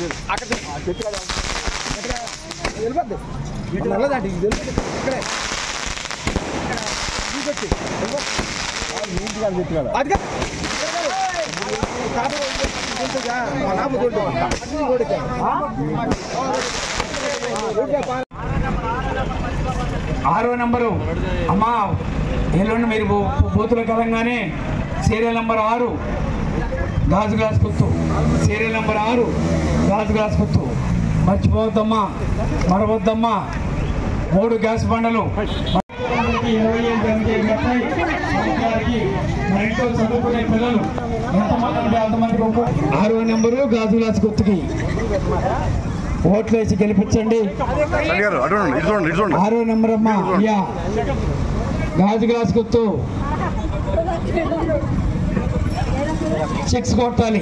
ఆరో నంబరు అమ్మా ఎల్లుండి మీరు బో- బూతులు కలంగానే సీరియల్ నంబర్ ఆరు గాజు గ్లాస్ గుర్తు సీరియల్ నంబర్ ఆరు గాజు గ్లాస్ గుర్తు మర్చిపోవద్దమ్మా మరవద్దమ్మా మూడు గ్యాస్ బండలు ఇరవై ఐదు ఎనిమిది ముప్పై సంవత్సరాలకి మన ఇంట్లో చదువుకునే పిల్లలు ఎంతమంది ఉంటే అంతమందికి ఒక్కో- ఆరో నెంబరు గాజు గ్లాస్ గుర్తుకి ఓట్లు వేసి గెలిపించండి రెడ్డి గారు అటు చూడండి ఇటు చూడండి ఇటు చూడండి ఆరో నెంబర్ అమ్మా అయ్యా గాజు గ్లాస్ గుర్తు సిక్స్ కొట్టాలి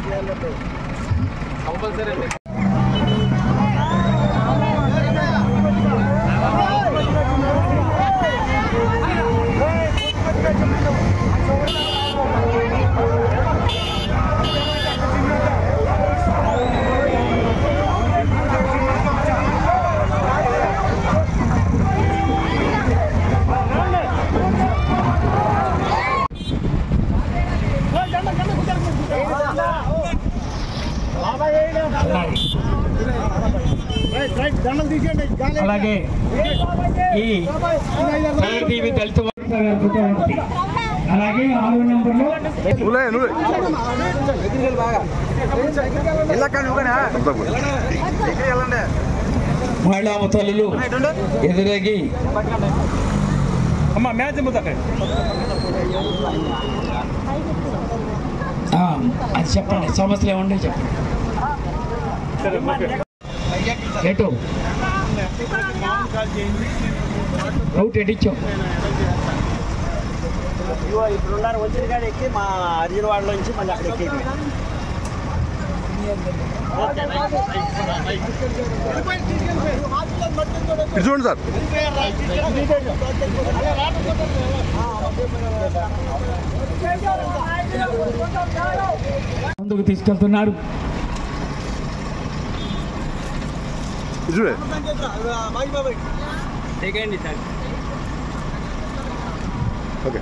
అలాగే ఈ కలర్ టీవీ దళిత వార్తా గారి పుట్టినరోజు. అలాగే ఆరు నెంబర్లో నువ్వులే నువ్వే అంతా పోయి. మహిళా తల్లులు ఎదురేగి అమ్మ మ్యాచ్ ముద్దకండి ఆ, అది చెప్పండి సమస్యలు ఏముండే చెప్పండి ఎటు రూట్ ఎడిచ్చాం ఇదిగో ఇప్పుడున్నారు వచ్చిన కాడ ఎక్కి మా అర్జున్ వాడలో నుంచి మళ్ళీ అక్కడ ఎక్కేది ఇటు చూడండి సార్ ముందుకు తీసుకెళ్తున్నారు ఇటు చూడే దిగండి సార్ ఓకే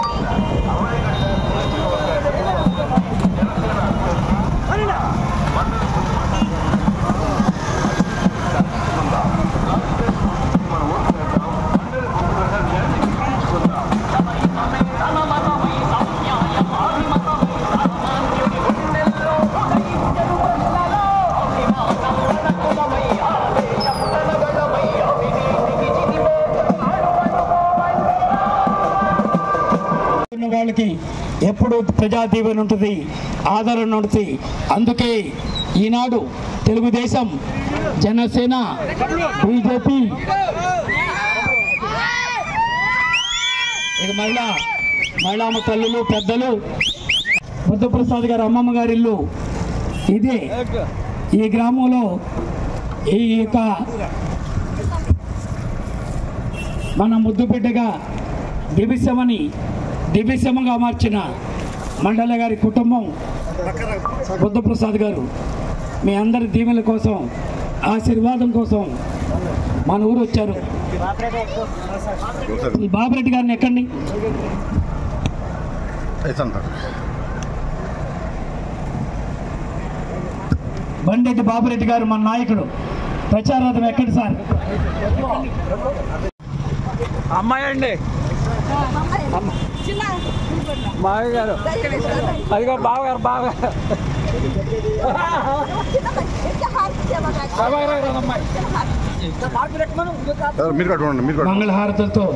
ఉన్న వాళ్ళకి ఎప్పుడు ప్రజా దీవెన ఉంటుంది ఆదరణ ఉంటుంది అందుకే ఈనాడు తెలుగుదేశం జనసేన బీజేపీ ఇక మహిళా మహిళా తల్లులు పెద్దలు బుద్ధప్రసాద్ గారి అమ్మమ్మ గారి ఇల్లు ఇదే ఈ గ్రామంలో ఈ యొక్క మన ముద్దుబిడ్డగా దివిశమని దివిశమగా మార్చిన మండల గారి కుటుంబం బుద్ధప్రసాద్ గారు మీ అందరి దీవెనల కోసం ఆశీర్వాదం కోసం మన ఊరు వచ్చారు సార్ ఈ బాబురెడ్డి గారిని ఎక్కండి ఇస్తాను సార్ బండెడ్డి బాబురెడ్డి గారు మన నాయకుడు ప్రచారార్థం ఎక్కండి సార్ అమ్మాయి అండి మావి గారు అదిగో బావగారు బావగారు బావగారు గారు అమ్మాయి సార్ మీరు కట్టు చూడండి మీరు కట్టు మంగళహారతులతో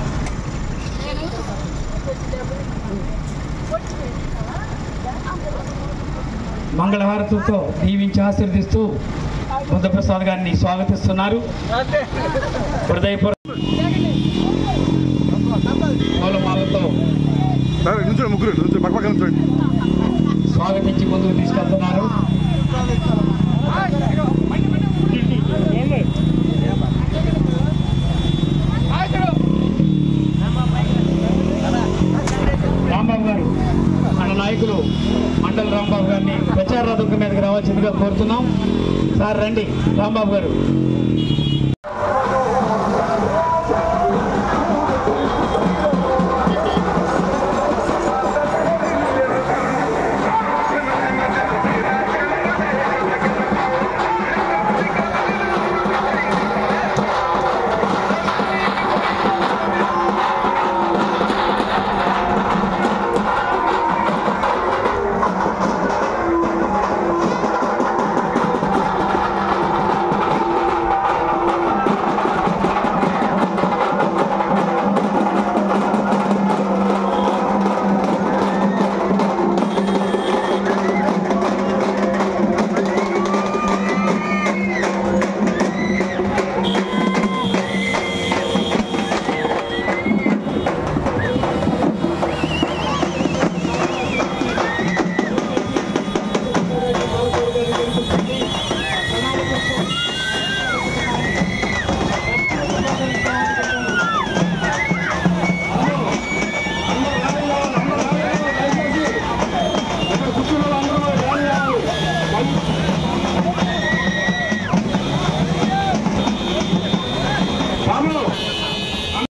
మంగళహారతులతో దీవించి ఆశీర్దిస్తూ బుద్ధప్రసాద్ గారిని స్వాగతిస్తున్నారు హృదయపూర్వ పూలమాలతో సార్ నుంచోండి ముగ్గురు నుంచోండి పక్క పక్క నుంచోండి స్వాగతించి ముందుకు తీసుకెళ్తున్నారు రాంబాబు గారు మన నాయకులు మండల రాంబాబు గారిని ప్రచారం ప్రచార రథం మీదకి రావాల్సిందిగా కోరుతున్నాం సార్ రండి రాంబాబు గారు